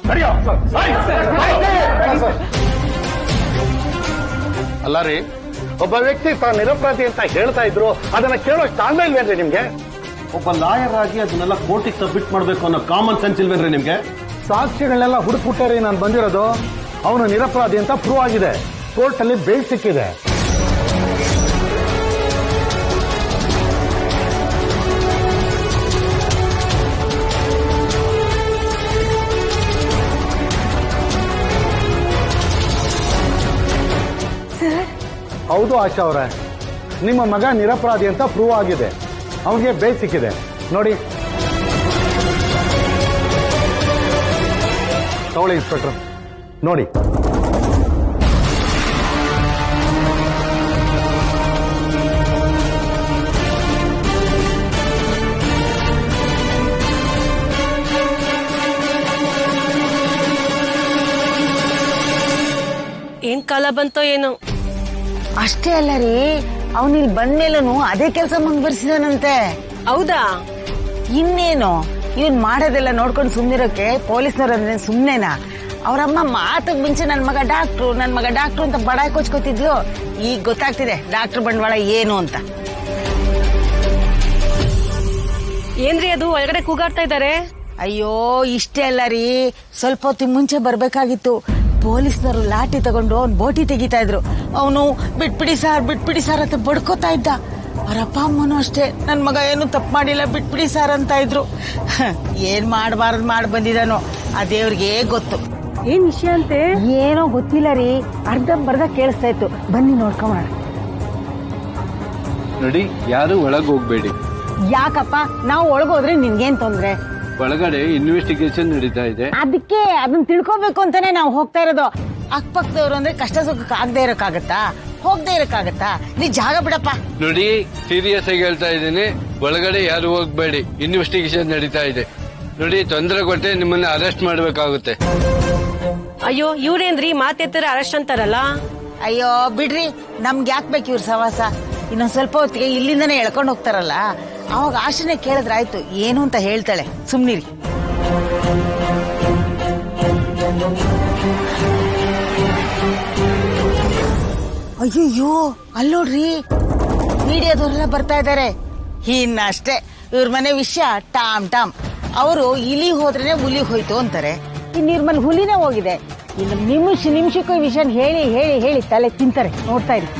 ಅಲ್ಲ ರೀ ಒಬ್ಬ ವ್ಯಕ್ತಿ ತಾನು ನಿರಪರಾಧಿ ಅಂತ ಹೇಳ್ತಾ ಇದ್ರು ಅದನ್ನ ಕೇಳೋಷ್ಟು ತಾಳ್ಮೆ ಇಲ್ವೇನ್ರಿ ನಿಮ್ಗೆ ಒಬ್ಬ ಲಾಯರ್ ಆಗಿ ಅದನ್ನೆಲ್ಲ ಕೋರ್ಟಿಗೆ ಸಬ್ಮಿಟ್ ಮಾಡಬೇಕು ಅನ್ನೋ ಕಾಮನ್ ಸೆನ್ಸ್ ಇಲ್ವೇನ್ರಿ ನಿಮ್ಗೆ ಸಾಕ್ಷಿಗಳನ್ನೆಲ್ಲ ಹುಡುಕ್ಬಿಟ್ಟರೆ ನಾನು ಬಂದಿರೋದು ಅವನು ನಿರಪರಾಧಿ ಅಂತ ಪ್ರೂವ್ ಆಗಿದೆ ಕೋರ್ಟ್ ಅಲ್ಲಿ ಬೇಲ್ ಸಿಕ್ಕಿದೆ ಹೌದು ಆಶಾ ಅವರೇ ನಿಮ್ಮ ಮಗ ನಿರಪರಾಧಿ ಅಂತ ಪ್ರೂವ್ ಆಗಿದೆ ಅವನಿಗೆ ಬೇಲ್ ಸಿಕ್ಕಿದೆ ನೋಡಿ ತಗೊಳ್ಳಿ ಇನ್ಸ್ಪೆಕ್ಟರ್ ನೋಡಿ ಏನ್ ಕಾಲ ಬಂತೋ ಏನೋ ಅಷ್ಟೇ ಅಲ್ಲ ರೀ ಅವನಿಲ್ ಬಂದ್ಮೇಲೂ ಅದೇ ಕೆಲಸ ಮುಂದುವರಿಸಿದಾನಂತೆ ಹೌದಾ ಇನ್ನೇನು ಇವನ್ ಮಾಡೋದೆಲ್ಲ ನೋಡ್ಕೊಂಡು ಸುಮ್ನಿರೋಕೆ ಪೊಲೀಸ್ನವ್ರು ಅಂದ್ರೆ ಸುಮ್ನೆನಾ ಅವ್ರಮ್ಮ ಮಾತಕ್ ಮುಂಚೆ ನನ್ ಮಗ ಡಾಕ್ಟ್ರು ನನ್ ಮಗ ಡಾಕ್ಟ್ರು ಅಂತ ಬಡಾಯ್ ಕೊಚ್ಕೋತಿದ್ಲು ಈಗ ಗೊತ್ತಾಗ್ತಿದೆ ಡಾಕ್ಟರ್ ಬಂಡವಾಳ ಏನು ಅಂತ ಏನ್ರಿ ಅದು ಒಳಗಡೆ ಕೂಗಾಡ್ತಾ ಇದಾರೆ ಅಯ್ಯೋ ಇಷ್ಟೇ ಅಲ್ಲ ರೀ ಸ್ವಲ್ಪ ಹೊತ್ತಿಗೆ ಮುಂಚೆ ಬರ್ಬೇಕಾಗಿತ್ತು ಪೊಲೀಸ್ನವರು ಲಾಠಿ ತಗೊಂಡು ಅವ್ನ್ ಬೋಟಿ ತೆಗಿತಾ ಇದ್ರು ಅವನು ಬಿಟ್ಬಿಡಿ ಸಾರ್ ಬಿಟ್ಬಿಡಿ ಸಾರ್ ಅಂತ ಬಡ್ಕೋತಾ ಇದ್ದ ಅವ್ರ ಅಪ್ಪ ಅಮ್ಮನೂ ಅಷ್ಟೇ ನನ್ ಮಗ ಏನು ತಪ್ಪು ಮಾಡಿಲ್ಲ ಬಿಟ್ಬಿಡಿ ಸಾರ್ ಅಂತ ಇದ್ರು ಹ, ಏನ್ ಮಾಡಬಾರದ್ ಮಾಡಿ ಬಂದಿದಾನೋ ಆ ದೇವ್ರಿಗೆ ಗೊತ್ತು ಏನ್ ವಿಷಯ ಅಂತೆ ಏನೋ ಗೊತ್ತಿಲ್ಲ ರೀ ಅರ್ಧ ಬರ್ಧ ಕೇಳಿಸ್ತಾ ಇತ್ತು ಬನ್ನಿ ನೋಡ್ಕೊಂಬೋಣ ನೋಡಿ ಯಾರು ಒಳಗೆ ಹೋಗ್ಬೇಡಿ ಯಾಕಪ್ಪ ನಾವು ಒಳಗೋದ್ರೆ ನಿನ್ಗೇನ್ ತೊಂದ್ರೆ ಒಳಗಡೆ ಇನ್ವೆಸ್ಟಿಗೇಷನ್ ನಡೀತಾ ಇದೆ ಅದಕ್ಕೆ ಅದನ್ನ ತಿಳ್ಕೊಬೇಕು ಅಂತಾನೆ ನಾವು ಹೋಗ್ತಾ ಇರೋದು ಅಕ್ಕಪಕ್ಕದವ್ರು ಅಂದ್ರೆ ಕಷ್ಟ ಸುಖಕ್ಕೆ ಆಗದೆ ಇರಕ್ಕಾಗತ್ತಾ ಹೋಗದೆ ಇರಕ್ಕಾಗತ್ತಾ ನೀ ಜಾಗ ಬಿಡಪ್ಪ ನೋಡಿ ಸೀರಿಯಸ್ ಆಗಿ ಹೇಳ್ತಾ ಇದ್ದೀನಿ ಒಳಗಡೆ ಯಾರು ಹೋಗ್ಬೇಡಿ ಇನ್ವೆಸ್ಟಿಗೇಷನ್ ನಡೀತಾ ಇದೆ ನೋಡಿ ತೊಂದರೆ ಕೊಟ್ಟೆ ನಿಮ್ಮನ್ನ ಅರೆಸ್ಟ್ ಮಾಡ್ಬೇಕಾಗುತ್ತೆ ಅಯ್ಯೋ ಇವ್ರೇನ್ರಿ ಮಾತೆತ್ತರ ಅರೆಸ್ಟ್ ಅಂತಾರಲ್ಲ ಅಯ್ಯೋ ಬಿಡ್ರಿ ನಮ್ಗೆ ಯಾಕೆ ಬೇಕು ಇವ್ರ ಸವಾಸ ಇನ್ನೊಂದ್ ಸ್ವಲ್ಪ ಹೊತ್ತಿಗೆ ಇಲ್ಲಿಂದನೇ ಎಳ್ಕೊಂಡು ಹೋಗ್ತಾರಲ್ಲ ಅವಾಗ ಆಶನೆ ಕೇಳಿದ್ರೆ ಆಯ್ತು ಏನು ಅಂತ ಹೇಳ್ತಾಳೆ ಸುಮ್ನಿರಿ ಅಯ್ಯಯ್ಯೋ ಅಲ್ಲೋಡ್ರಿ ಮೀಡಿಯಾದವರೆಲ್ಲ ಬರ್ತಾ ಇದ್ದಾರೆ ಇನ್ನಷ್ಟೇ ಇವ್ರ ಮನೆ ವಿಷಯ ಟಾಮ್ ಟಾಮ್ ಅವರು ಇಲಿ ಹೋದ್ರೇನೆ ಹುಲಿ ಹೋಯ್ತು ಅಂತಾರೆ ಇನ್ನು ಇವ್ರ ಮನೆ ಹುಲಿನೇ ಹೋಗಿದೆ ಇನ್ನು ನಿಮಿಷ ನಿಮಿಷಕ್ಕೂ ಈ ವಿಷಯ ಹೇಳಿ ಹೇಳಿ ಹೇಳಿ ತಲೆ ತಿಂತಾರೆ ನೋಡ್ತಾ ಇರಿ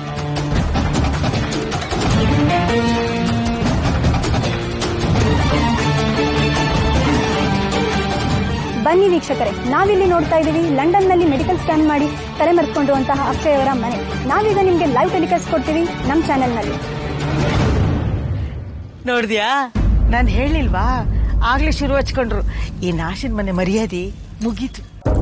ಬನ್ನಿ ವೀಕ್ಷಕರೇ ನಾವಿಲ್ಲಿ ನೋಡ್ತಾ ಇದ್ದೀವಿ ಲಂಡನ್ನಲ್ಲಿ ಮೆಡಿಕಲ್ ಸ್ಕ್ಯಾನ್ ಮಾಡಿ ತಲೆಮರೆಸ್ಕೊಂಡಿರುವಂತಹ ಅಕ್ಷಯ್ ಅವರ ಮನೆ ನಾವೀಗ ನಿಮ್ಗೆ ಲೈವ್ ಟೆಲಿಕಾಸ್ಟ್ ಕೊಡ್ತೀವಿ ನಮ್ಮ ಚಾನೆಲ್ನಲ್ಲಿ ನೋಡಿದ್ಯಾ ನಾನು ಹೇಳಿಲ್ವಾ ಆಗ್ಲೇ ಶುರು ಹಚ್ಕೊಂಡ್ರು ಈ ನಾಶಿನ ಮನೆ ಮರ್ಯಾದೆ ಮುಗೀತು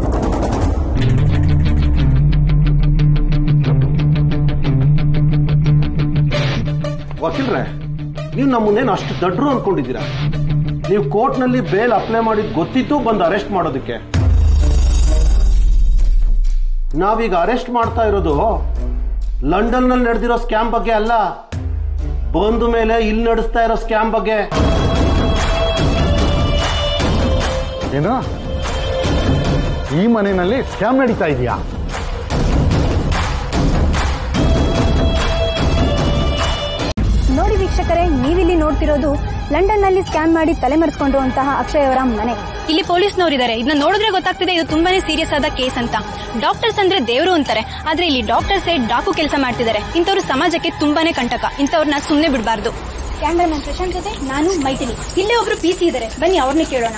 ವಕೀಲ್ರೆ ನೀವು ನಮ್ಮನ್ನೇನು ಅಷ್ಟು ದಡ್ರು ಅನ್ಕೊಂಡಿದ್ದೀರಾ ನೀವು ಕೋರ್ಟ್ನಲ್ಲಿ ಬೇಲ್ ಅಪ್ಲೈ ಮಾಡಿದ್ ಗೊತ್ತಿತ್ತು ಬಂದು ಅರೆಸ್ಟ್ ಮಾಡೋದಕ್ಕೆ ನಾವೀಗ ಅರೆಸ್ಟ್ ಮಾಡ್ತಾ ಇರೋದು ಲಂಡನ್ ನಲ್ಲಿ ನಡೆದಿರೋ ಸ್ಕ್ಯಾಮ್ ಬಗ್ಗೆ ಅಲ್ಲ ಬಂದ ಮೇಲೆ ಇಲ್ಲಿ ನಡೆಸ್ತಾ ಇರೋ ಸ್ಕ್ಯಾಮ್ ಬಗ್ಗೆ ಏನು ಈ ಮನೆಯಲ್ಲಿ ಸ್ಕ್ಯಾಮ್ ನಡೀತಾ ಇದೆಯಾ ನೋಡಿ ವೀಕ್ಷಕರೇ ನೀವಿಲ್ಲಿ ನೋಡ್ತಿರೋದು ಲಂಡನ್ನಲ್ಲಿ ಸ್ಕ್ಯಾನ್ ಮಾಡಿ ತಲೆಮರೆಸ್ಕೊಂಡಿರುವಂತಹ ಅಕ್ಷಯ್ ಅವರ ಮನೆ ಇಲ್ಲಿ ಪೊಲೀಸ್ನವರಿದ್ದಾರೆ ಇದನ್ನ ನೋಡಿದ್ರೆ ಗೊತ್ತಾಗ್ತಿದೆ ಇದು ತುಂಬಾನೇ ಸೀರಿಯಸ್ ಆದ ಕೇಸ್ ಅಂತ ಡಾಕ್ಟರ್ಸ್ ಅಂದ್ರೆ ದೇವರು ಅಂತಾರೆ ಆದ್ರೆ ಇಲ್ಲಿ ಡಾಕ್ಟರ್ಸ್ ಡಾಕು ಕೆಲಸ ಮಾಡ್ತಿದ್ದಾರೆ ಇಂಥವ್ರು ಸಮಾಜಕ್ಕೆ ತುಂಬಾನೇ ಕಂಟಕ ಇಂಥವ್ರನ್ನ ಸುಮ್ನೆ ಬಿಡಬಾರ್ದು ಕ್ಯಾಮ್ರಾಮನ್ ಪ್ರಶಾಂತ್ ಜೊತೆ ನಾನು ಮೈಥಿಲಿ ಇಲ್ಲೇ ಒಬ್ರು ಪಿ ಸಿ ಇದ್ದಾರೆ ಬನ್ನಿ ಅವ್ರನ್ನೇ ಕೇಳೋಣ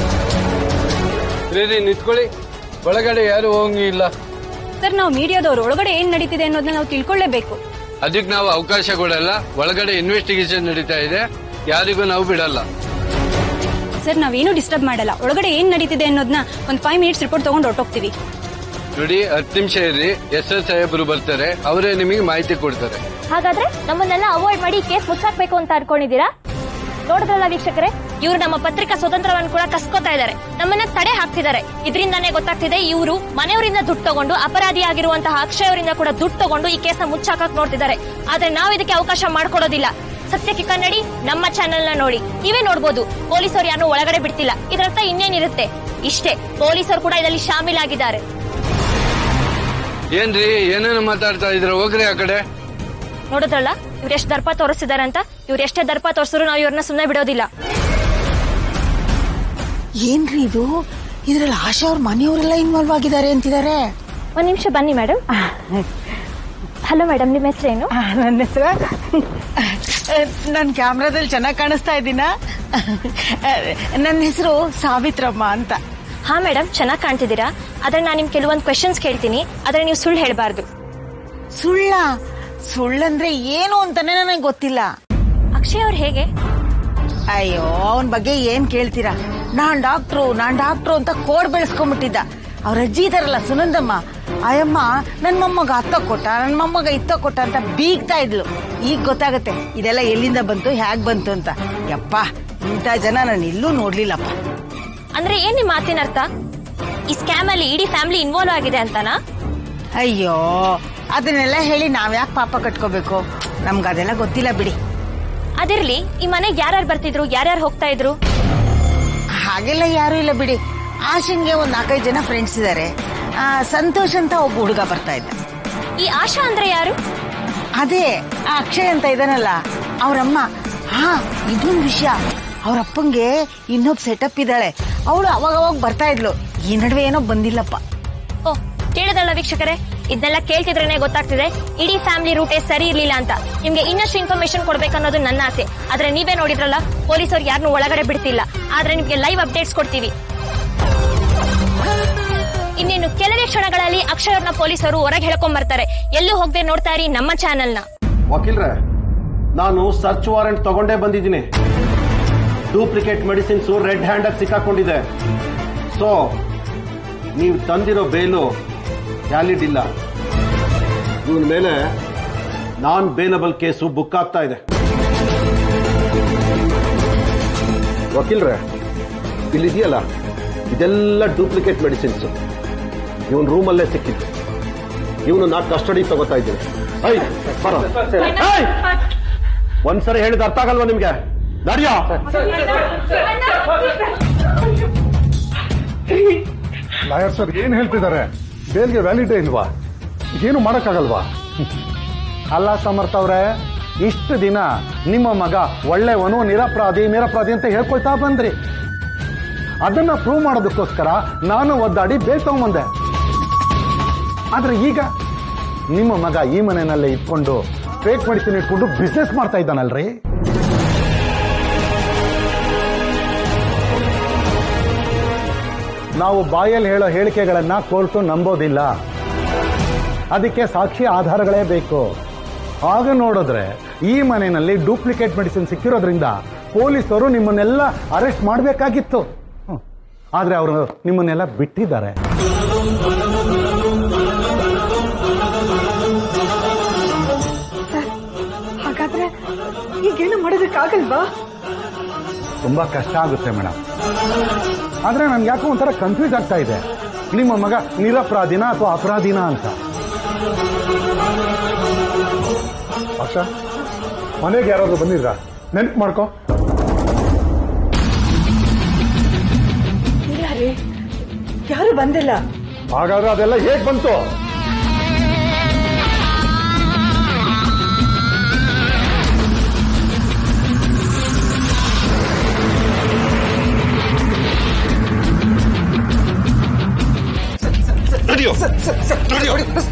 ರೀ ರೀ, ನಿಂತ್ಕೊಳ್ಳಿ ಒಳಗಡೆ ಯಾರು ಹೋಗಂಗಿಲ್ಲ ಸರ್ ನಾವು ಮೀಡಿಯಾದವರು ಒಳಗಡೆ ಏನ್ ನಡೀತಿದೆ ಅನ್ನೋದನ್ನ ನಾವು ತಿಳ್ಕೊಳ್ಳೇಬೇಕು ಅದಕ್ಕೆ ನಾವು ಅವಕಾಶ ಕೊಡಲ್ಲ ಒಳಗಡೆ ಇನ್ವೆಸ್ಟಿಗೇಷನ್ ನಡೀತಾ ಇದೆ ಯಾರಿಗೂ ನಾವು ಬಿಡಲ್ಲ ಸರ್ ನಾವೇನು ಡಿಸ್ಟರ್ಬ್ ಮಾಡಲ್ಲ ಒಳಗಡೆ ಏನ್ ನಡೀತಿದೆ ಅನ್ನೋದನ್ನ ಒಂದ್ ಫೈವ್ ಮಿನಿಟ್ಸ್ ರಿಪೋರ್ಟ್ ತಗೊಂಡು ಹೊರಟೋಗ್ತೀವಿ ನೋಡಿ ಹತ್ತು ನಿಮಿಷ ಇರ್ರಿ ಎಸ್ ಎಸ್ ಸಾಹೇಬರು ಬರ್ತಾರೆ ಅವರೇ ನಿಮಗೆ ಮಾಹಿತಿ ಕೊಡ್ತಾರೆ ಹಾಗಾದ್ರೆ ನಮ್ಮನ್ನೆಲ್ಲ ಅವಾಯ್ಡ್ ಮಾಡಿ ಕೇಸ್ ಮುಚ್ಚಾಕ್ಬೇಕು ಅಂತ ಅನ್ಕೊಂಡಿದ್ದೀರಾ ನೋಡಿದ್ರಲ್ಲ ವೀಕ್ಷಕರೇ ಇವರು ನಮ್ಮ ಪತ್ರಿಕಾ ಸ್ವತಂತ್ರವನ್ನು ಕೂಡ ಕಸ್ಕೋತಾ ಇದ್ದಾರೆ ನಮ್ಮನ್ನ ತಡೆ ಹಾಕ್ತಿದ್ದಾರೆ ಇದರಿಂದಾನೇ ಗೊತ್ತಾಗ್ತಿದೆ ಇವರು ಮನೆಯವರಿಂದ ದುಡ್ಡು ತಗೊಂಡು ಅಪರಾಧಿ ಆಗಿರುವಂತಹ ಅಕ್ಷಯ್ ಅವರಿಂದ ಕೂಡ ದುಡ್ಡು ತಗೊಂಡು ಈ ಕೇಸ್ನ ಮುಚ್ಚಾಕಕ್ ನೋಡ್ತಿದ್ದಾರೆ ಆದ್ರೆ ನಾವು ಇದಕ್ಕೆ ಅವಕಾಶ ಮಾಡ್ಕೊಡೋದಿಲ್ಲ ಸತ್ಯಕ್ಕೆ ಕನ್ನಡಿ ನಮ್ಮ ಚಾನೆಲ್ ನ ನೋಡಿ ನೀವೇ ನೋಡ್ಬೋದು ಪೊಲೀಸರು ಯಾರನ್ನೂ ಒಳಗಡೆ ಬಿಡ್ತಿಲ್ಲ ಇದರರ್ಥ ಇನ್ನೇನಿರುತ್ತೆ ಇಷ್ಟೇ ಪೊಲೀಸರು ಕೂಡ ಇದರಲ್ಲಿ ಶಾಮೀಲಾಗಿದ್ದಾರೆ ಏನ್ರಿ ಏನೇನು ಮಾತಾಡ್ತಾ ಇದ್ರ ಹೋಗ್ರಿ ಆ ಕಡೆ ನೋಡಿದ್ರಲ್ಲ ಇವ್ರು ಎಷ್ಟು ದರ್ಪ ತೋರಿಸಿದಾರೆ ಅಂತ ಇವ್ರು ಎಷ್ಟೇ ದರ್ಪ ತೋರಿಸಿದ್ರು ನಾವು ಇವ್ರನ್ನ ಸುಮ್ಮನೆ ಬಿಡೋದಿಲ್ಲ ಏನ್ರಿ ಇದು ಇದ್ರಲ್ಲಿ ಆಶಾ ಅವ್ರ ಮನೆಯವರೆಲ್ಲ ಇನ್ವಾಲ್ವ್ ಆಗಿದ್ದಾರೆ ಅಂತಿದ್ದಾರೆ ಒಂದ್ ನಿಮಿಷ ಬನ್ನಿ ಮೇಡಮ್ ಹಲೋ ಮೇಡಮ್ ನಿಮ್ಮ ಹೆಸರೇನು ನನ್ನ ಹೆಸರು ನನ್ನ ಕ್ಯಾಮ್ರಾದಲ್ಲಿ ಚೆನ್ನಾಗಿ ಕಾಣಿಸ್ತಾ ಇದ್ದೀನ ನನ್ನ ಹೆಸರು ಸಾವಿತ್ರಮ್ಮ ಅಂತ ಹಾ ಮೇಡಮ್ ಚೆನ್ನಾಗಿ ಕಾಣ್ತಿದ್ದೀರಾ ಆದ್ರೆ ನಾನು ನಿಮ್ ಕೆಲವೊಂದು ಕ್ವೆಶನ್ಸ್ ಕೇಳ್ತೀನಿ ಆದ್ರೆ ನೀವು ಸುಳ್ಳು ಹೇಳ್ಬಾರ್ದು ಸುಳ್ಳ ಸುಳ್ಳಂದ್ರೆ ಏನು ಅಂತಾನೆ ನನಗೆ ಗೊತ್ತಿಲ್ಲ ಅಕ್ಷಯ್ ಅವ್ರು ಹೇಗೆ ಅಯ್ಯೋ ಅವನ ಬಗ್ಗೆ ಏನ್ ಕೇಳ್ತೀರಾ ನಾನ್ ಡಾಕ್ಟ್ರು ನಾನ್ ಡಾಕ್ಟ್ರು ಅಂತ ಕೋಡ್ ಬೆಳೆಸ್ಕೊಂಡ್ಬಿಟ್ಟಿದ್ದ ಅವ್ರ ಅಜ್ಜಿ ಇದಾರಲ್ಲ ಸುನಂದಮ್ಮ ಆಯಮ್ಮ ನನ್ ಮೊಮ್ಮಗ ಅತ್ತ ಕೊಟ್ಟ ನನ್ ಮೊಮ್ಮಗ ಇತ್ತ ಕೊಟ್ಟ ಅಂತ ಬೀಗ್ತಾ ಇದ್ಲು ಈಗ ಗೊತ್ತಾಗತ್ತೆ ಇದೆಲ್ಲ ಎಲ್ಲಿಂದ ಬಂತು ಹ್ಯಾಗ್ ಬಂತು ಅಂತ ಯಪ್ಪ ಇಂಥ ಜನ ನಾನು ಎಲ್ಲೂ ನೋಡ್ಲಿಲ್ಲಪ್ಪ ಅಂದ್ರೆ ಏನ್ ನಿಮ್ ಮಾತಿನ ಅರ್ಥ ಈ ಸ್ಕ್ಯಾಮ್ ಅಲ್ಲಿ ಇಡೀ ಫ್ಯಾಮಿಲಿ ಇನ್ವಾಲ್ವ್ ಆಗಿದೆ ಅಂತನಾ ಅಯ್ಯೋ ಅದನ್ನೆಲ್ಲ ಹೇಳಿ ನಾವ್ ಯಾಕೆ ಪಾಪ ಕಟ್ಕೋಬೇಕು ನಮ್ಗೆ ಅದೆಲ್ಲ ಗೊತ್ತಿಲ್ಲ ಬಿಡಿ ಅದಿರ್ಲಿ ಈ ಮನೆಗೆ ಯಾರ್ಯಾರು ಬರ್ತಿದ್ರು ಯಾರ್ಯಾರು ಹೋಗ್ತಾ ಇದ್ರು ಹಾಗೆಲ್ಲ ಯಾರು ಇಲ್ಲ ಬಿಡಿ ಆಶನ್ಗೆ ಒಂದ್ ನಾಲ್ಕೈದು ಜನ ಫ್ರೆಂಡ್ಸ್ ಇದಾರೆ ಆ, ಸಂತೋಷ್ ಅಂತ ಒಬ್ಬ ಹುಡುಗ ಬರ್ತಾ ಇದ್ದ ಈ ಆಶಾ ಅಂದ್ರೆ ಯಾರು ಅದೇ ಆ ಅಕ್ಷಯ್ ಅಂತ ಇದಾನಲ್ಲ ಅವ್ರಮ್ಮ ಹಾ ಇದೊಂದು ವಿಷಯ ಅವ್ರ ಅಪ್ಪಂಗೆ ಇನ್ನೊಬ್ ಸೆಟಪ್ ಇದ್ದಾಳೆ ಅವಳು ಅವಾಗ ಅವಾಗ ಬರ್ತಾ ಇದ್ಲು ಈ ನಡುವೆ ಏನೋ ಬಂದಿಲ್ಲಪ್ಪ ಓ ಕೇಳಿದ್ರಲ್ಲ ವೀಕ್ಷಕರೇ ಇದನ್ನೆಲ್ಲ ಕೇಳ್ತಿದ್ರೇನೆ ಗೊತ್ತಾಗ್ತಿದೆ ಇಡೀ ಫ್ಯಾಮಿಲಿ ರೂಟೇ ಸರಿ ಇರ್ಲಿಲ್ಲ ಅಂತ ನಿಮ್ಗೆ ಇನ್ನಷ್ಟು ಇನ್ಫಾರ್ಮೇಶನ್ ಕೊಡ್ಬೇಕನ್ನೋದು ನನ್ನ ಆಸೆ ಆದ್ರೆ ನೀವೇ ನೋಡಿದ್ರಲ್ಲ ಪೊಲೀಸರು ಯಾರನ್ನೂ ಒಳಗಡೆ ಬಿಡ್ತಿಲ್ಲ ಆದ್ರೆ ನಿಮ್ಗೆ ಲೈವ್ ಅಪ್ಡೇಟ್ಸ್ ಕೊಡ್ತೀವಿ ಇನ್ನೇನು ಕೆಲವೇ ಕ್ಷಣಗಳಲ್ಲಿ ಅಕ್ಷಯ್ ಅವ್ರನ್ನ ಪೊಲೀಸರು ಹೊರಗೆ ಹೇಳ್ಕೊಂಡ್ ಬರ್ತಾರೆ ಎಲ್ಲೂ ಹೋಗದೆ ನೋಡ್ತಾ ಇರಿ ನಮ್ಮ ಚಾನೆಲ್ ನ ವಕೀಲ್ರೆ ನಾನು ಸರ್ಚ್ ವಾರೆಂಟ್ ತಗೊಂಡೇ ಬಂದಿದ್ದೀನಿ ಡೂಪ್ಲಿಕೇಟ್ ಮೆಡಿಸಿನ್ಸ್ ರೆಡ್ ಹ್ಯಾಂಡ್ ಆಗಿ ಸಿಕ್ಕಾಕೊಂಡಿದೆ ಸೊ ನೀವು ತಂದಿರೋ ಬೇಲು ವ್ಯಾಲಿಡ್ ಇಲ್ಲ ಇವನ ಮೇಲೆ ನಾನ್ ಬೇಲಬಲ್ ಕೇಸು ಬುಕ್ ಆಗ್ತಾ ಇದೆ ವಕೀಲ್ರೆ ಇಲ್ಲಿದೆಯಲ್ಲ ಇದೆಲ್ಲ ಡೂಪ್ಲಿಕೇಟ್ ಮೆಡಿಸಿನ್ಸ್ ಇವನ್ ರೂಮಲ್ಲೇ ಸಿಕ್ಕಿತ್ತು ಇವನು ನಾ ಕಸ್ಟಡಿ ತಗೋತಾ ಇದ್ದೀನಿ ಐ ಬರೋ ಐ! ಒಂದ್ಸರಿ ಹೇಳಿದ ಅರ್ಥ ಆಗಲ್ವಾ ನಿಮ್ಗೆ ನಡಿಯೋ ಲಾಯರ್ ಸರ್ ಏನ್ ಹೇಳ್ತಿದ್ದಾರೆ ಬೇಲ್ಗೆ ವ್ಯಾಲಿಡೇ ಇಲ್ವಾ ಏನು ಮಾಡಕ್ಕಾಗಲ್ವಾ ಅಲ್ಲ ಸಮರ್ಥ ಅವ್ರೆ ಇಷ್ಟು ದಿನ ನಿಮ್ಮ ಮಗ ಒಳ್ಳೆಯವನು ನಿರಪರಾಧಿ ನಿರಪರಾಧಿ ಅಂತ ಹೇಳ್ಕೊಳ್ತಾ ಬಂದ್ರಿ ಅದನ್ನ ಪ್ರೂವ್ ಮಾಡೋದಕ್ಕೋಸ್ಕರ ನಾನು ಒದ್ದಾಡಿ ಬೇಲ್ ತಗೊಂಬಂದೆ ಆದ್ರೆ ಈಗ ನಿಮ್ಮ ಮಗ ಈ ಮನೆಯಲ್ಲೇ ಇಟ್ಕೊಂಡು ಫೇಕ್ ಮೆಡಿಸಿನ್ ಇಟ್ಕೊಂಡು ಬಿಸ್ನೆಸ್ ಮಾಡ್ತಾ ಇದ್ದಾನಲ್ರಿ ನಾವು ಬಾಯಲ್ಲಿ ಹೇಳೋ ಹೇಳಿಕೆಗಳನ್ನ ಕೋರ್ಟು ನಂಬೋದಿಲ್ಲ ಅದಕ್ಕೆ ಸಾಕ್ಷಿ ಆಧಾರಗಳೇ ಬೇಕು ಆಗ ನೋಡಿದ್ರೆ ಈ ಮನೆಯಲ್ಲಿ ಡೂಪ್ಲಿಕೇಟ್ ಮೆಡಿಸಿನ್ ಸಿಕ್ಕಿರೋದ್ರಿಂದ ಪೊಲೀಸರು ನಿಮ್ಮನ್ನೆಲ್ಲ ಅರೆಸ್ಟ್ ಮಾಡಬೇಕಾಗಿತ್ತು ಆದ್ರೆ ಅವರು ನಿಮ್ಮನ್ನೆಲ್ಲ ಬಿಟ್ಟಿದ್ದಾರೆ ಹಾಗಾದ್ರೆ ಈಗೇನು ಮಾಡೋದಕ್ಕಾಗಲ್ವಾ ತುಂಬಾ ಕಷ್ಟ ಆಗುತ್ತೆ ಮೇಡಮ್ ಆದ್ರೆ ನನ್ಗೆ ಯಾಕೋ ಒಂಥರ ಕನ್ಫ್ಯೂಸ್ ಆಗ್ತಾ ಇದೆ ನಿಮ್ಮ ಮಗ ನಿರಪರಾಧಿನ ಅಥವಾ ಅಪರಾಧಿನ ಅಂತ ಆಶಾ ಮನೆಗೆ ಯಾರಾದ್ರೂ ಬಂದಿದ್ರಾ ನೆನ್ಪು ಮಾಡ್ಕೋ ಯಾರು ಬಂದಿಲ್ಲ ಹಾಗಾದ್ರೆ ಅದೆಲ್ಲ ಹೇಗ್ ಬಂತು ನಡಿಯೋ ನಡಿಯೋ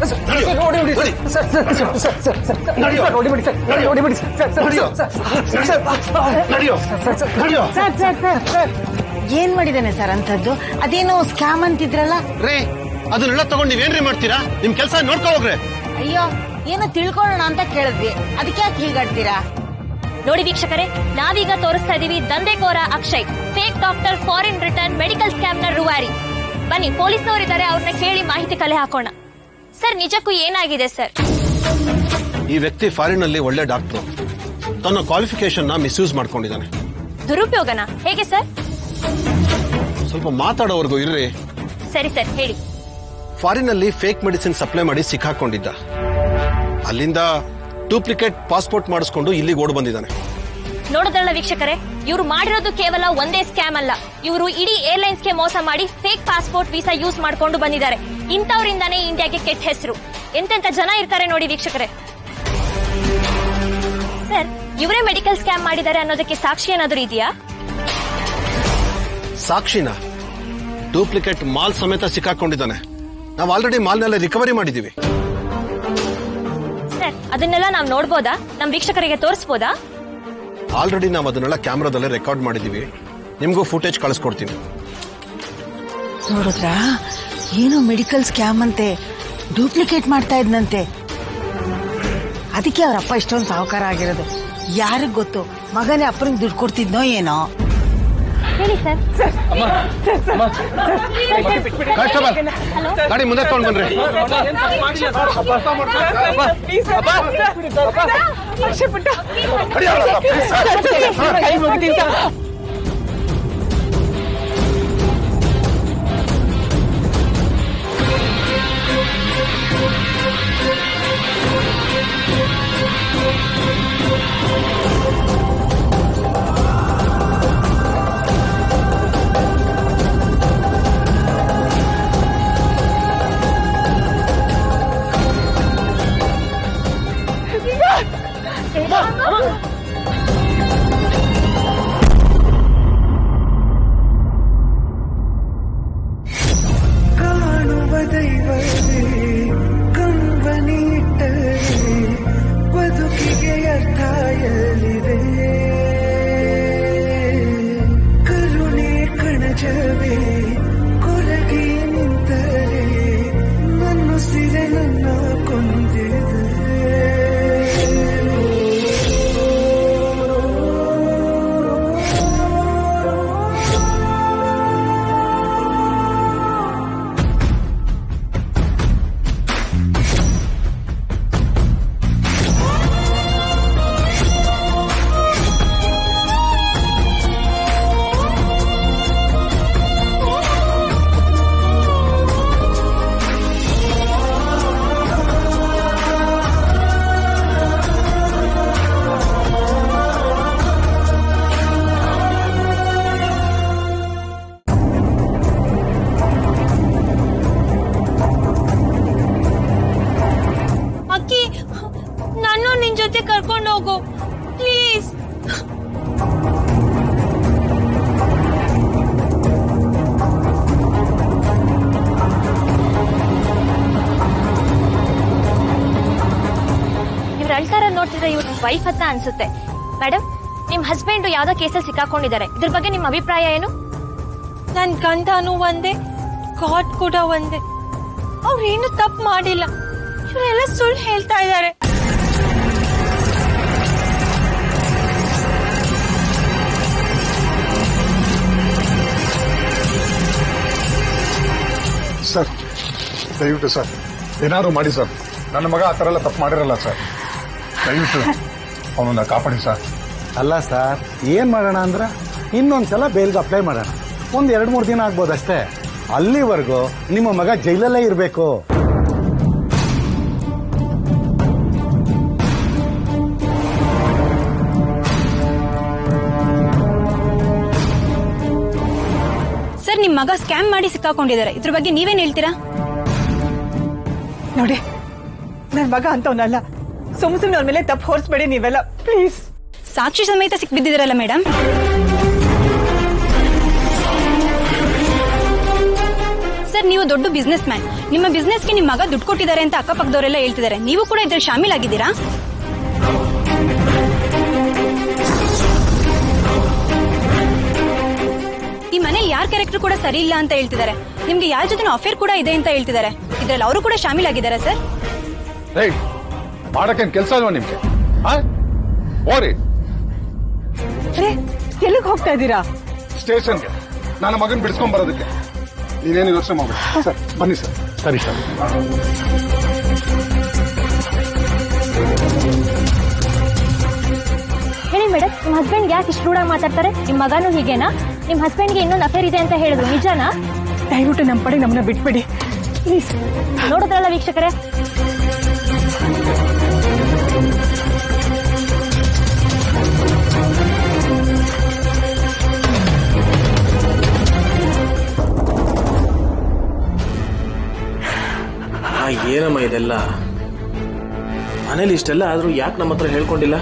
ನಡಿಯೋ ನಡಿಯೋ ಸರ್ ಸರ್ ಸರ್ ಸರ್ ಏನ್ ಮಾಡಿದಾನೆ ಸರ್ ಅಂತದ್ದು ಅದೇನೋ ಸ್ಕ್ಯಾಮ್ ಅಂತಿದ್ರಲ್ಲ ರೇ ಅದನ್ನೆಲ್ಲ ತಗೊಂಡು ನೀವೇನ್ರಿ ಮಾಡ್ತೀರಾ ನಿಮ್ ಕೆಲಸ ನೋಡ್ಕೊ ಹೋಗ್ರೆ ಅಯ್ಯೋ ಏನೋ ತಿಳ್ಕೊಳ್ಳೋಣ ಅಂತ ಕೇಳಿದ್ವಿ ಅದಕ್ಕೆ ಯಾಕೆ ಹೀಗಾಡ್ತೀರಾ ನೋಡಿ ವೀಕ್ಷಕರೇ ನಾವೀಗ ತೋರಿಸ್ತಾ ಇದೀವಿ ದಂಧೆಕೋರ Akshay fake doctor foreign return medical scam ನ ರುವಾರಿ ಬನ್ನಿ ಪೊಲೀಸ್ನವರಿದ್ದಾರೆ ಅವ್ರನ್ನ ಕೇಳಿ ಮಾಹಿತಿ ಕಲೆ ಹಾಕೋಣ ಸರ್ ನಿಜಕ್ಕೂ ಏನಾಗಿದೆ ಸರ್ ಈ ವ್ಯಕ್ತಿ ಫಾರಿನ್ ಅಲ್ಲಿ ಒಳ್ಳೆ ಡಾಕ್ಟರ್ ತನ್ನ ಕ್ವಾಲಿಫಿಕೇಶನ್ ನ ಮಿಸ್ಯೂಸ್ ಮಾಡ್ಕೊಂಡಿದ್ದಾನೆ ದುರುಪಯೋಗನ ಹೇಗೆ ಸರ್ ಸ್ವಲ್ಪ ಮಾತಾಡೋವರೆಗೂ ಇರ್ರಿ ಸರಿ ಸರ್ ಹೇಳಿ ಫಾರಿನ್ ಅಲ್ಲಿ ಫೇಕ್ ಮೆಡಿಸಿನ್ ಸಪ್ಲೈ ಮಾಡಿ ಸಿಕ್ಕಾಕೊಂಡಿದ್ದ ಅಲ್ಲಿಂದ ಡೂಪ್ಲಿಕೇಟ್ ಪಾಸ್ಪೋರ್ಟ್ ಮಾಡಿಸ್ಕೊಂಡು ಇಲ್ಲಿಗೆ ಓಡ್ ಬಂದಿದ್ದಾನೆ ನೋಡಿದ್ರಲ್ಲ ವೀಕ್ಷಕರೇ ಇವ್ರು ಮಾಡಿರೋದು ಕೇವಲ ಒಂದೇ ಸ್ಕ್ಯಾಮ್ ಅಲ್ಲ ಇವರು ಇಡೀ ಏರ್ಲೈನ್ಸ್ಗೆ ಮೋಸ ಮಾಡಿ ಫೇಕ್ ಪಾಸ್ಪೋರ್ಟ್ ವೀಸಾ ಯೂಸ್ ಮಾಡ್ಕೊಂಡು ಬಂದಿದ್ದಾರೆ ಇಂಥವರಿಂದಾನೇ ಇಂಡಿಯಾಗೆ ಕೆಟ್ಟ ಹೆಸರು ಎಂತೆಂತ ಜನ ಇರ್ತಾರೆ ನೋಡಿ ವೀಕ್ಷಕರೇ ಸರ್ ಇವರೇ ಮೆಡಿಕಲ್ ಸ್ಕ್ಯಾಮ್ ಮಾಡಿದ್ದಾರೆ ಅನ್ನೋದಕ್ಕೆ ಸಾಕ್ಷಿ ಏನಾದರೂ ಇದೆಯಾ ಸಾಕ್ಷಿನ ಡೂಪ್ಲಿಕೇಟ್ ಮಾಲ್ ಸಮೇತ ಸಿಕ್ಕಾಕೊಂಡಿದ್ದಾನೆ ನಾವು ಆಲ್ರೆಡಿ ಮಾಲ್ನೆಲ್ಲ ರಿಕವರಿ ಮಾಡಿದೀವಿ ಸರ್ ಅದನ್ನೆಲ್ಲ ನಾವು ನೋಡ್ಬೋದಾ ನಮ್ ವೀಕ್ಷಕರಿಗೆ ತೋರಿಸ್ಬೋದಾ ಆಲ್ರೆಡಿ ನಾವು ಅದನ್ನೆಲ್ಲ ಕ್ಯಾಮ್ರಾದಲ್ಲೇ ರೆಕಾರ್ಡ್ ಮಾಡಿದೀವಿ ನಿಮಗೂ ಫುಟೇಜ್ ಕಳಿಸ್ಕೊಡ್ತೀನಿ ನೋಡಿದ್ರಾ ಏನೋ ಮೆಡಿಕಲ್ ಸ್ಕ್ಯಾಮ್ ಅಂತೆ ಡೂಪ್ಲಿಕೇಟ್ ಮಾಡ್ತಾ ಇದ್ನಂತೆ ಅದಕ್ಕೆ ಅವ್ರ ಅಪ್ಪ ಇಷ್ಟೊಂದು ಸಾಹುಕಾರ ಆಗಿರೋದು ಯಾರಿಗ್ ಗೊತ್ತು ಮಗನೇ ಅಪ್ಪನಿಗೆ ದುಡ್ಡು ಕೊಡ್ತಿದ್ನೋ ಏನೋ ಹೇಳಿ ಸರ್ ಕಾನ್ಸ್ಟೇಬಲ್ ಗಾಡಿ ಮುಂದೆ ತಗೊಂಡ್ ಬನ್ರಿ ಕಾಣುವ ದೈವವೇ ಕಂಬನಿಟ್ಟರೆ ಬದುಕಿಗೆ ಅರ್ಥ ಎಲ್ಲಿದೆ ಕರುಣೆ ಕಣಜವೇ ಕೊರಗಿ ನಿಂತರೆ ನನ್ನ ಸಿರೆ ನನ್ನ ಕೊಂದಿದೆ ಅಕ್ಕಿ ನಾನು ನಿನ್ ಜೊತೆ ಕರ್ಕೊಂಡು ಹೋಗು ಪ್ಲೀಸ್ ಇವ್ರ ಅಳ್ತಾರ ನೋಡ್ತಿದ್ರೆ ಇವ್ರ ವೈಫ್ ಅಂತ ಅನ್ಸುತ್ತೆ ಮೇಡಮ್ ನಿಮ್ ಹಸ್ಬೆಂಡ್ ಯಾವ್ದೋ ಕೇಸಲ್ಲಿ ಸಿಕ್ಕಾಕೊಂಡಿದ್ದಾರೆ ಇದ್ರ ಬಗ್ಗೆ ನಿಮ್ ಅಭಿಪ್ರಾಯ ಏನು ನನ್ ಗಂಡನು ಒಂದೇ ಗಾಡ್ ಕೂಡ ಒಂದೇ ಅವ್ರೇನು ತಪ್ಪು ಮಾಡಿಲ್ಲ ಇವರೆಲ್ಲ ಸುಳ್ಳು ಹೇಳ್ತಾ ಇದ್ದಾರೆ ಸರ್ ದಯವಿಟ್ಟು ಸರ್ ಏನಾದ್ರು ಮಾಡಿ ಸರ್ ನನ್ನ ಮಗ ಆ ಥರ ಎಲ್ಲ ತಪ್ಪು ಮಾಡಿರಲ್ಲ ಸರ್ ದಯವಿಟ್ಟು ಅವನನ್ನ ಕಾಪಾಡಿ ಸರ್ ಅಲ್ಲ ಸರ್ ಏನ್ ಮಾಡೋಣ ಅಂದ್ರೆ ಇನ್ನೊಂದ್ಸಲ ಬೇಲ್ಗೆ ಅಪ್ಲೈ ಮಾಡೋಣ ಒಂದ್ ಎರಡ್ ಮೂರು ದಿನ ಆಗ್ಬೋದು ಅಷ್ಟೇ ಅಲ್ಲಿವರೆಗೂ ನಿಮ್ಮ ಮಗ ಜೈಲಲ್ಲೇ ಇರಬೇಕು ಸರ್ ನಿಮ್ ಮಗ ಸ್ಕ್ಯಾಮ್ ಮಾಡಿ ಸಿಕ್ಕಾಕೊಂಡಿದ್ದಾರೆ ಇದ್ರ ಬಗ್ಗೆ ನೀವೇನ್ ಹೇಳ್ತೀರಾ ನೋಡಿ ನನ್ ಮಗ ಅಂತವನಲ್ಲ ಸುಮ್ ಸುಮ್ನೆ ಅವ್ರ ಮೇಲೆ ತಪ್ಪು ಹೊರಿಸ್ಬೇಡಿ ನೀವೆಲ್ಲ ಪ್ಲೀಸ್ ಸಾಕ್ಷಿ ಸಮೇತ ಸಿಕ್ಬಿದ್ದಿದ್ರಲ್ಲ ಮೇಡಮ್ ಸರ್ ನೀವು ದೊಡ್ಡ ಬಿಸ್ನೆಸ್ ಮ್ಯಾನ್ ನಿಮ್ಮ ಬಿಸ್ನೆಸ್ಗೆ ನಿಮ್ಮ ಮಗ ದುಡ್ಡು ಕೊಟ್ಟಿದ್ದಾರೆ ಅಂತ ಅಕ್ಕಪಕ್ಕದವರೆಲ್ಲ ಹೇಳ್ತಿದ್ದಾರೆ ನೀವು ಕೂಡ ಇದ್ರಲ್ಲಿ ಶಾಮೀಲಾಗಿದ್ದೀರಾ ಈ ಮನೇಲಿ ಯಾರ ಕ್ಯಾರೆಕ್ಟರ್ ಕೂಡ ಸರಿ ಇಲ್ಲ ಅಂತ ಹೇಳ್ತಿದ್ದಾರೆ ನಿಮ್ಗೆ ಯಾರ ಜೊತೆ ಅಫೇರ್ ಕೂಡ ಇದೆ ಅಂತ ಹೇಳ್ತಿದ್ದಾರೆ ಇದ್ರಲ್ಲಿ ಅವರು ಕೂಡ ಶಾಮೀಲಾಗಿದ್ದಾರೆ ಸರ್ ರೇ ಮಾಡಕ್ಕೇನ್ ಕೆಲಸ ಇಲ್ವಾ ನಿಮ್ಗೆ ಓರಿ ರೇ ಎಲ್ಲಿಗೆ ಹೋಗ್ತಾ ಇದ್ದೀರಾ ಸ್ಟೇಷನ್ಗೆ ನನ್ನ ಮಗನ್ ಬಿಡಿಸ್ಕೊಂಡ್ ಬರೋದಕ್ಕೆ ನೀವೇನು ಯೋಚನೆ ಮಾಡಿ ಸರ್ ಬನ್ನಿ ಸರ್ ಸರಿ ಸರ್ ಹೇಳಿ ಮೇಡಮ್ ನಿಮ್ ಹಸ್ಬೆಂಡ್ ಯಾಕೆ ಇಷ್ಟು ರೂಢಾಗಿ ಮಾತಾಡ್ತಾರೆ ನಿಮ್ ಮಗನೂ ಹೀಗೇನಾ ನಿಮ್ ಹಸ್ಬೆಂಡ್ಗೆ ಇನ್ನೊಂದು ಅಫೇರ್ ಇದೆ ಅಂತ ಹೇಳಿದ್ರು ನಿಜನಾ ದಯವಿಟ್ಟು ನಮ್ಮ ಪಡೆ ನಮ್ಮನ್ನ ಬಿಟ್ಬಿಡಿ ಪ್ಲೀಸ್ ನೋಡಿದ್ರಲ್ಲ ವೀಕ್ಷಕರೇ ಏನಮ್ಮ ಇದೆಲ್ಲ ಮನೇಲಿ ಇಷ್ಟೆಲ್ಲ ಆದ್ರೂ ಯಾಕೆ ನಮ್ಮ ಹತ್ರ ಹೇಳ್ಕೊಂಡಿಲ್ಲ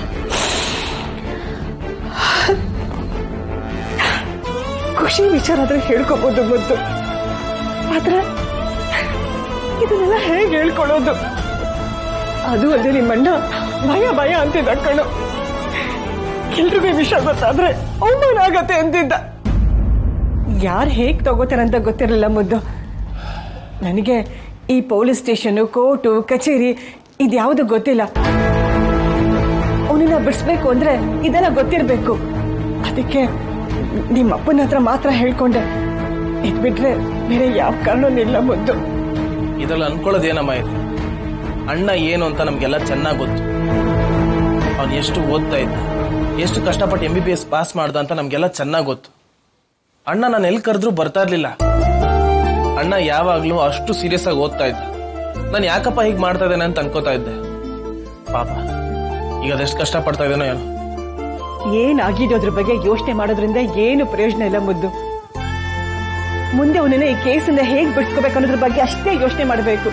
ಖುಷಿ ವಿಚಾರ ಆದ್ರೆ ಹೇಳ್ಕೋಬಹುದು ಮುದ್ದು ಆದ್ರೆ ಇದನ್ನೆಲ್ಲ ಹೇಗೆ ಹೇಳ್ಕೊಳ್ಳೋದು ಅದು ಅಲ್ಲದೆ ನಿಮ್ಮಣ್ಣ ಭಯ ಭಯ ಅಂತಿದ್ದ ಕಣು ಎಲ್ರಿಗೂ ಈ ವಿಷಯ ಗೊತ್ತಾದ್ರೆ ಅವಮಾನ ಆಗತ್ತೆ ಅಂತಿದ್ದ ಯಾರು ಹೇಗ್ ತಗೋತಾರಂತ ಗೊತ್ತಿರಲಿಲ್ಲ ಮುದ್ದು ನನಗೆ ಈ ಪೊಲೀಸ್ ಸ್ಟೇಷನು ಕೋರ್ಟು ಕಚೇರಿ ಇದ್ಯಾವುದು ಗೊತ್ತಿಲ್ಲ ಅವನನ್ನ ಬಿಡಿಸ್ಬೇಕು ಅಂದ್ರೆ ಇದೆಲ್ಲ ಗೊತ್ತಿರಬೇಕು ಅದಕ್ಕೆ ನಿಮ್ಮ ಅಪ್ಪನ ಹತ್ರ ಮಾತ್ರ ಹೇಳ್ಕೊಂಡೆ ಇದ್ ಬಿಟ್ರೆ ಬೇರೆ ಯಾವ ಕಾರಣನೂ ಇಲ್ಲ ಮುದ್ದು ಇದ್ರಲ್ಲಿ ಅನ್ಕೊಳ್ಳೋದೇನಮ್ಮ ಇದು ಅಣ್ಣ ಏನು ಅಂತ ನಮ್ಗೆಲ್ಲ ಚೆನ್ನಾಗಿ ಗೊತ್ತು ಅವ್ನು ಎಷ್ಟು ಓದ್ತಾ ಇದ್ದ ಎಷ್ಟು ಕಷ್ಟಪಟ್ಟು M B B S pass ಮಾಡ್ದ ಅಂತ ನಮ್ಗೆಲ್ಲ ಚೆನ್ನಾಗಿ ಗೊತ್ತು ಅಣ್ಣ ನಾನು ಎಲ್ಲಿ ಕರೆದ್ರೂ ಬರ್ತಾ ಇರ್ಲಿಲ್ಲ ಅಣ್ಣ ಯಾವಾಗ್ಲೂ ಅಷ್ಟು ಸೀರಿಯಸ್ ಆಗಿ ಓದ್ತಾ ಇದ್ದ ನಾನು ಯಾಕಪ್ಪ ಹೀಗೆ ಮಾಡ್ತಾ ಇದ್ದೇನೆ ಅಂತ ಅನ್ಕೋತಾ ಇದ್ದೆ ಪಾಪ ಈಗ ಅದೆಷ್ಟು ಕಷ್ಟ ಪಡ್ತಾ ಇದ್ದೇನೋ ಏನೋ ಏನಾಗಿದೋದ್ರ ಬಗ್ಗೆ ಯೋಚನೆ ಮಾಡೋದ್ರಿಂದ ಏನು ಪ್ರಯೋಜನ ಇಲ್ಲ ಮುದ್ದು ಮುಂದೆ ಅವನನ್ನ ಈ ಕೇಸಿಂದ ಹೇಗ್ ಬಿಡಿಸ್ಕೋಬೇಕು ಅನ್ನೋದ್ರ ಬಗ್ಗೆ ಅಷ್ಟೇ ಯೋಚನೆ ಮಾಡಬೇಕು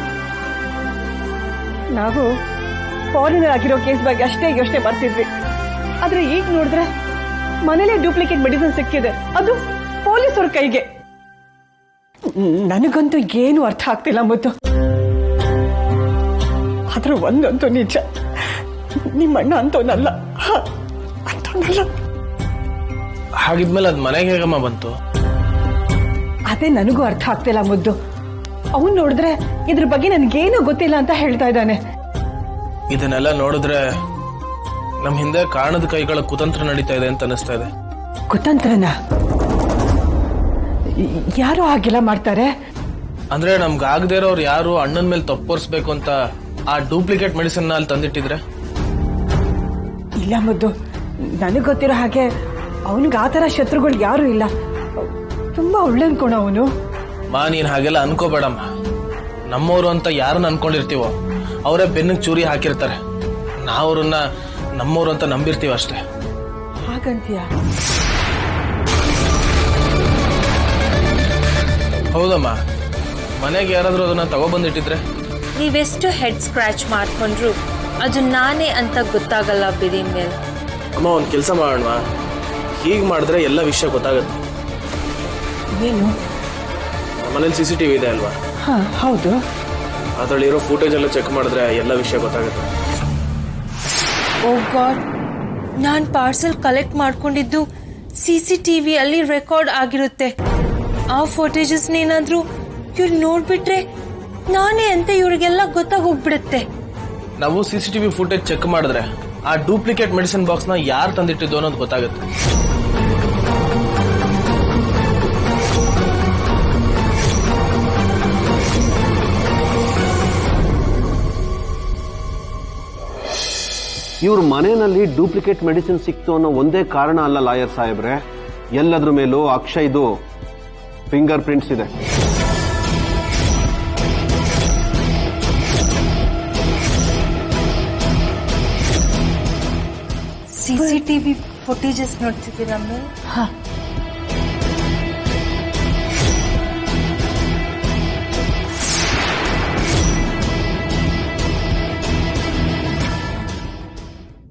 ನಾವು ಫಾರಿನರ್ ಆಗಿರೋ ಕೇಸ್ ಬಗ್ಗೆ ಅಷ್ಟೇ ಯೋಚನೆ ಮಾಡ್ತಿದ್ವಿ ಆದ್ರೆ ಈಗ ನೋಡಿದ್ರೆ ಮನೇಲೆ ಡೂಪ್ಲಿಕೇಟ್ ಮೆಡಿಸಿನ್ ಸಿಕ್ಕಿದೆ ಅದು ಪೊಲೀಸರ ಕೈಗೆ ನನಗಂತೂ ಏನು ಅರ್ಥ ಆಗ್ತಿಲ್ಲ ಮುದ್ದು ಆದ್ರೆ ಒಂದಂತೂ ನಿಜ ನಿಮ್ಮಣ್ಣ ಅಂತವನಲ್ಲ ಅಂತವನಲ್ಲ ಹಾಗಿದ್ಮೇಲೆ ಅದ್ ಮನೆಗೆ ಹೇಗಮ್ಮ ಬಂತು ಅದೇ ನನಗೂ ಅರ್ಥ ಆಗ್ತಿಲ್ಲ ಮುದ್ದು ಅವನ್ ನೋಡಿದ್ರೆ ಇದ್ರ ಬಗ್ಗೆ ನನ್ಗೇನು ಗೊತ್ತಿಲ್ಲ ಅಂತ ಹೇಳ್ತಾ ಇದ್ದಾನೆ ಇದನ್ನೆಲ್ಲ ನೋಡಿದ್ರೆ ನಮ್ ಹಿಂದೆ ಕಾರಣದ ಕೈಗಳ ಕುತಂತ್ರ ನಡೀತಾ ಇದೆ ಅಂತ ಅನಿಸ್ತಾ ಇದೆ ಕುತಂತ್ರನ ಯಾರು ಹಾಗೆಲ್ಲ ಮಾಡ್ತಾರೆ ಅಂದ್ರೆ ನಮ್ಗೆ ಆಗದೆ ಇರೋರು ಯಾರು ಅಣ್ಣನ ಮೇಲೆ ತಪ್ಪೋರ್ಸ್ಬೇಕು ಅಂತ ಆ ಡೂಪ್ಲಿಕೇಟ್ ಮೆಡಿಸಿನ್ ಅಲ್ಲಿ ತಂದಿಟ್ಟಿದ್ರೆ ಇಲ್ಲ ಮುದ್ದು ನನಗ್ ಗೊತ್ತಿರೋ ಹಾಗೆ ಅವನಿಗೆ ಆ ಥರ ಶತ್ರುಗಳು ಯಾರು ಇಲ್ಲ ತುಂಬಾ ಒಳ್ಳೆ ಅನ್ಕೋಣ ಅವನು ಮಾ ನೀನ್ ಹಾಗೆಲ್ಲ ಅನ್ಕೋಬೇಡಮ್ಮ ನಮ್ಮವರು ಅಂತ ಯಾರನ್ನ ಅನ್ಕೊಂಡಿರ್ತೀವೋ ಅವರೇ ಬೆನ್ನಿಗೆ ಚೂರಿ ಹಾಕಿರ್ತಾರೆ ನಾವ್ರನ್ನ ನಮ್ಮವ್ರು ಅಂತ ನಂಬಿರ್ತೀವಿ ಅಷ್ಟೇ ಹಾಗಂತೀಯ ಹೌದಮ್ಮ ಮನೆಗೆ ಯಾರಾದ್ರೂ ಅದನ್ನ ತಗೊಬಂದಿಟ್ಟಿದ್ರೆ ನೀವೆಷ್ಟು ಹೆಡ್ ಸ್ಕ್ರಾಚ್ ಮಾಡ್ಕೊಂಡ್ರು ಅದು ನಾನೇ ಅಂತ ಗೊತ್ತಾಗಲ್ಲ ಬಿಡಿ ಮೇಲೆ ಅಮ್ಮ ಒಂದ್ ಕೆಲಸ ಮಾಡೋಣ ಹೀಗ್ ಮಾಡಿದ್ರೆ ಎಲ್ಲ ವಿಷಯ ಗೊತ್ತಾಗುತ್ತೆ ಏನು ಮನೇಲಿ ಸಿ ಸಿ ಟಿವಿ ಇದೆ ಅಲ್ವಾ ಹಾ ಹೌದು ಅದ್ರಲ್ಲಿರೋ ಫುಟೇಜ್ ಎಲ್ಲ ಚೆಕ್ ಮಾಡಿದ್ರೆ ಎಲ್ಲ ವಿಷಯ ಗೊತ್ತಾಗುತ್ತೆ ಓ ಗಾಡ್ ನಾನ್ ಪಾರ್ಸೆಲ್ ಕಲೆಕ್ಟ್ ಮಾಡ್ಕೊಂಡಿದ್ದು ಸಿ ಸಿ ಟಿವಿ ಅಲ್ಲಿ ರೆಕಾರ್ಡ್ ಆಗಿರುತ್ತೆ ಆ ಫೋಟೇಜಸ್ ಏನಾದ್ರೂ ಇವ್ರು ನೋಡ್ಬಿಟ್ರೆ ನಾನೇ ಅಂತ ಇವ್ರಿಗೆಲ್ಲ ಗೊತ್ತಾಗೋಗ್ಬಿಡುತ್ತೆ ನಾವು C C TV footage check ಮಾಡಿದ್ರೆ ಆ ಡೂಪ್ಲಿಕೇಟ್ ಮೆಡಿಸಿನ್ ಬಾಕ್ಸ್ ನ ಯಾರು ತಂದಿಟ್ಟಿದ್ದು ಅನ್ನೋದು ಗೊತ್ತಾಗುತ್ತೆ ಇವ್ರ ಮನೆಯಲ್ಲಿ ಡೂಪ್ಲಿಕೇಟ್ ಮೆಡಿಸಿನ್ ಸಿಕ್ತು ಅನ್ನೋ ಒಂದೇ ಕಾರಣ ಅಲ್ಲ ಲಾಯರ್ ಸಾಹೇಬ್ರೆ ಎಲ್ಲದ್ರ ಮೇಲೂ ಅಕ್ಷಯ್ದು ಫಿಂಗರ್ ಪ್ರಿಂಟ್ಸ್ ಇದೆ ಸಿ ಸಿ ಟಿವಿ ಫುಟೇಜಸ್ ನೋಡ್ತಿದ್ದೀರಾ ಮೇಲೆ ಹ